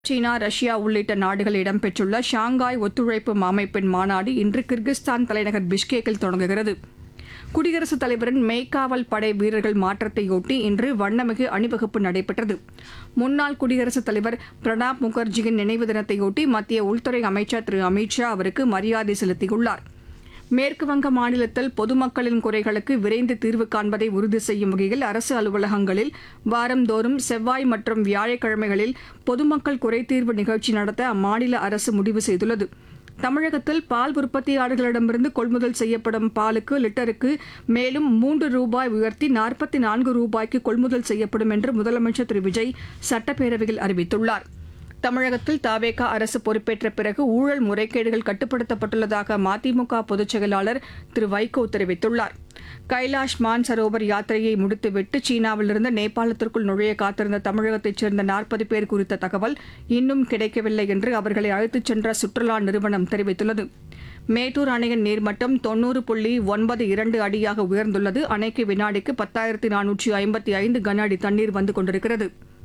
சீனா Russia உள்ளிட்ட நாடுகள் இடம்பெற்றுள்ள ஷாங்காய் ஒத்துழைப்பு அமைப்பின் மாநாடு இன்று கிர்கிஸ்தான் தலைநகர் பிஷ்கேக்கில் தொடங்குகிறது குடியரசுத் தலைவரின் மெய்க்காவல் படை வீரர்கள் மாற்றத்தையொட்டி இன்று வண்ணமிகு அணிவகுப்பு நடைபெற்றது முன்னாள் குடியரசுத் தலைவர் பிரணாப் முகர்ஜியின் நினைவு தினத்தையொட்டி மத்திய உள்துறை அமைச்சர் திரு அமித் ஷா அவருக்கு மரியாதை செலுத்தியுள்ளார் மேற்குவங்க மாநிலத்தில் பொதுமக்களின் குறைகளுக்கு விரைந்து தீர்வு காண்பதை உறுதி செய்யும் வகையில் அரசு அலுவலகங்களில் வாரந்தோறும் செவ்வாய் மற்றும் வியாழக்கிழமைகளில் பொதுமக்கள் குறைதீர்வு நிகழ்ச்சி நடத்த அம்மாநில அரசு முடிவு செய்துள்ளது தமிழகத்தில் பால் உற்பத்தியாளர்களிடமிருந்து கொள்முதல் செய்யப்படும் பாலுக்கு லிட்டருக்கு மேலும் மூன்று ரூபாய் உயர்த்தி நாற்பத்தி நான்கு ரூபாய்க்கு கொள்முதல் செய்யப்படும் என்று முதலமைச்சர் திரு விஜய் சட்டப்பேரவையில் அறிவித்துள்ளார் தமிழகத்தில் தாவேகா அரசு பொறுப்பேற்ற பிறகு ஊழல் முறைகேடுகள் கட்டுப்படுத்தப்பட்டுள்ளதாக மதிமுக பொதுச் செயலாளர் திரு வைகோ தெரிவித்துள்ளார் கைலாஷ் மான் சரோவர் யாத்திரையை முடித்துவிட்டு சீனாவிலிருந்து நேபாளத்திற்குள் நுழைய காத்திருந்த தமிழகத்தைச் சேர்ந்த நாற்பது பேர் குறித்த தகவல் இன்னும் கிடைக்கவில்லை என்று அவர்களை அழைத்துச் சென்ற சுற்றுலா நிறுவனம் தெரிவித்துள்ளது மேட்டூர் அணையின் நீர்மட்டம் தொன்னூறு புள்ளி ஒன்பது இரண்டு அடியாக உயர்ந்துள்ளது அணைக்கு வினாடிக்கு பத்தாயிரத்தி நானூற்றி ஐம்பத்தி ஐந்து கன அடி தண்ணீர் வந்து கொண்டிருக்கிறது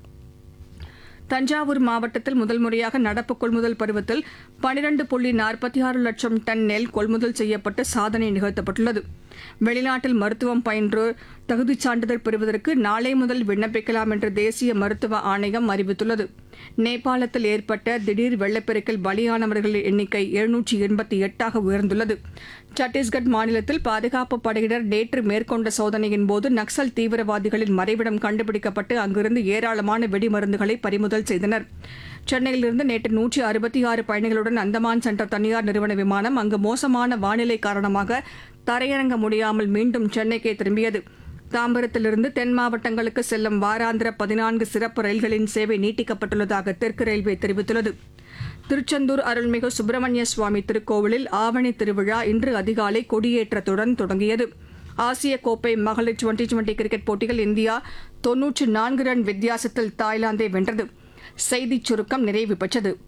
தஞ்சாவூர் மாவட்டத்தில் முதல் முறையாக நடப்பு கொள்முதல் பருவத்தில் பனிரண்டு புள்ளி நாற்பத்தி ஆறு லட்சம் டன் நெல் கொள்முதல் செய்யப்பட்டு சாதனை நிகழ்த்தப்பட்டுள்ளது வெளிநாட்டில் மருத்துவம் பயின்று தகுதிச் சான்றிதழ் பெறுவதற்கு நாளை முதல் விண்ணப்பிக்கலாம் என்று தேசிய மருத்துவ ஆணையம் அறிவித்துள்ளது நேபாளத்தில் ஏற்பட்ட திடீர் வெள்ளப்பெருக்கில் பலியானவர்களின் எண்ணிக்கை எழுநூற்றி எண்பத்தி எட்டாக உயர்ந்துள்ளது சத்தீஸ்கட் மாநிலத்தில் பாதுகாப்பு படையினர் நேற்று மேற்கொண்ட சோதனையின் போது நக்சல் தீவிரவாதிகளின் மறைவிடம் கண்டுபிடிக்கப்பட்டு அங்கிருந்து ஏராளமான வெடிமருந்துகளை பறிமுதல் செய்தனர் சென்னையிலிருந்து நேற்று நூற்றி அறுபத்தி ஆறு பயணிகளுடன் அந்தமான் சென்ற தனியார் நிறுவன விமானம் அங்கு மோசமான வானிலை காரணமாக தரையிறங்க முடியாமல் மீண்டும் சென்னைக்கே திரும்பியது தாம்பரத்திலிருந்து தென் மாவட்டங்களுக்கு செல்லும் வாராந்திர பதினான்கு சிறப்பு ரயில்களின் சேவை நீட்டிக்கப்பட்டுள்ளதாக தெற்கு ரயில்வே தெரிவித்துள்ளது திருச்செந்தூர் அருள்மிகு சுப்பிரமணிய சுவாமி திருக்கோவிலில் ஆவணி திருவிழா இன்று அதிகாலை கொடியேற்றத்துடன் தொடங்கியது ஆசிய கோப்பை மகளிர் டுவெண்டி டுவெண்டி கிரிக்கெட் போட்டியில் இந்தியா தொன்னூற்று நான்கு ரன் வித்தியாசத்தில் தாய்லாந்தை வென்றது செய்திச் சுருக்கம் நிறைவு பெற்றது